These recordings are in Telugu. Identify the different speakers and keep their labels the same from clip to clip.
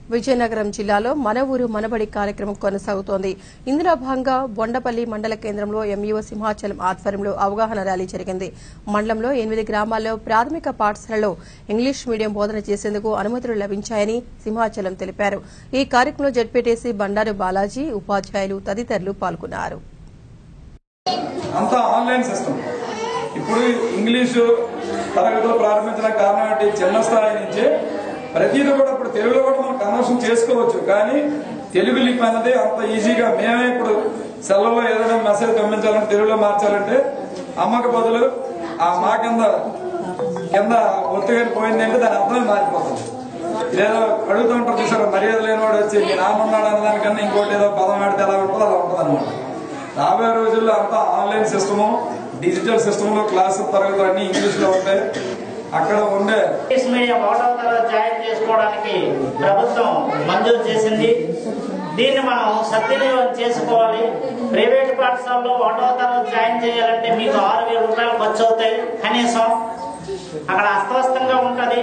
Speaker 1: విజయనగరం జిల్లాలో మన ఊరు మనబడి కార్యక్రమం కొనసాగుతోంది ఇందులో భాగంగా బొండపల్లి మండల కేంద్రంలో ఎంఈఓ సింహాచలం ఆధ్వర్యంలో అవగాహన ర్యాలీ జరిగింది మండలంలో ఎనిమిది గ్రామాల్లో ప్రాథమిక పాఠశాలలో ఇంగ్లీష్ మీడియం బోధన చేసేందుకు అనుమతులు లభించాయని సింహాచలం తెలిపారు ఈ కార్యక్రమంలో జడ్పీటీసీ బండారు బాలాజీ ఉపాధ్యాయులు తదితరులు పాల్గొన్నారు
Speaker 2: అంతా ఆన్లైన్ సిస్టమ్ ఇప్పుడు ఇంగ్లీషు తరగతులు ప్రారంభించిన కారణం ఏంటి చిన్న స్థాయి నుంచి ప్రతిదీ కూడా ఇప్పుడు తెలుగులో కూడా మనం కన్వర్షన్ చేసుకోవచ్చు కానీ తెలుగు లిపి అన్నది అంత ఈజీగా మేమే ఇప్పుడు సెలవులో ఏదైనా మెసేజ్ పంపించాలంటే తెలుగులో మార్చాలంటే అమ్మకి బదులు ఆ మా కింద కింద ఒత్తిగా పోయిందంటే దాని అర్థమే మారిపోతుంది ఇదేదో అడుగుతూ ఉంటారు చూసారు మర్యాద లేనివాడు వచ్చి మీ నాన్న ఉన్నాడు అన్నదానికన్నా ఇంకోటి ఏదో పదం ఆడితే ఎలా ఉంటుందో అలా ఉంటుంది అనమాట రాబోయే రోజుల్లో అంతా ఆన్లైన్ సిస్టము డిజిటల్ సిస్టమ్ లో క్లాసు తరగతులు అన్ని ఇంగ్లీష్ లో ఉంటాయి అక్కడ ఉండే
Speaker 3: ఇంగ్లీష్ మీడియం ఒకటవ తరగతి జాయిన్ చేసుకోవడానికి ప్రభుత్వం మంజూరు చేసింది దీన్ని మనం సద్వినియోగం చేసుకోవాలి ప్రైవేట్ పాఠశాలలో ఒకటవ తరగతి జాయిన్ చేయాలంటే మీకు ఆరు వేల రూపాయలు ఖర్చు అవుతాయి కనీసం అక్కడ అస్తవ్యస్తంగా ఉంటుంది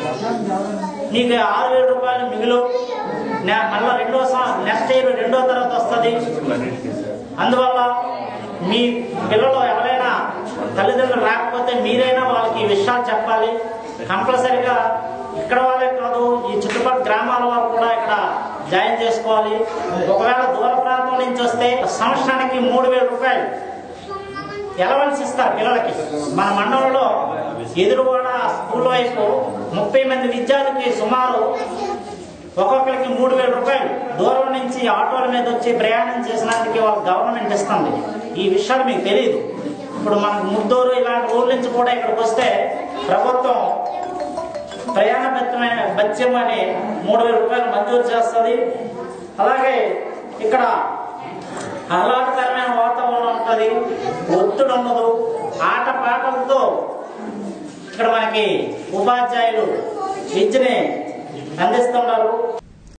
Speaker 3: నీకు ఆరు వేల రూపాయలు మిగులు నే- మళ్ళా రెండో సం- నెక్స్ట్ ఇయర్ రెండో తరగతి వస్తుంది అందువల్ల మీ పిల్లలు ఎవరైనా తల్లిదండ్రులు రాకపోతే మీరైనా వాళ్ళకి ఈ విషయాలు చెప్పాలి కంపల్సరిగా ఇక్కడ వాళ్ళే కాదు ఈ చుట్టుపక్కల గ్రామాల వాళ్ళు కూడా ఇక్కడ జాయిన్ చేసుకోవాలి ఒకవేళ దూర ప్రాంతం నుంచి వస్తే సంవత్సరానికి మూడు వేల రూపాయలు ఎలవెన్స్ ఇస్తారు పిల్లలకి మన మండలంలో ఎదురుగోడ స్కూల్ వైపు ముప్పై మంది విద్యార్థులకి సుమారు ఒక్కొక్కరికి మూడు వేల రూపాయలు దూరం నుంచి ఆటోల మీద వచ్చి ప్రయాణం చేసినందుకు వాళ్ళ గవర్నమెంట్ ఇస్తుంది ఈ విషయాలు మీకు తెలియదు ఇప్పుడు మనకు ముద్దూరు ఇలాంటి ఊర్ల నుంచి కూడా ఇక్కడికి వస్తే ప్రభుత్వం ప్రయాణ భత్యమైన భత్యం అని మూడు వేల రూపాయలు మంజూరు చేస్తుంది అలాగే ఇక్కడ ఆహ్లాదకరమైన వాతావరణం ఉంటుంది ఒత్తిడి ఉండదు ఆట పాటలతో ఇక్కడ మనకి ఉపాధ్యాయులు విద్యని అందిస్తున్నారు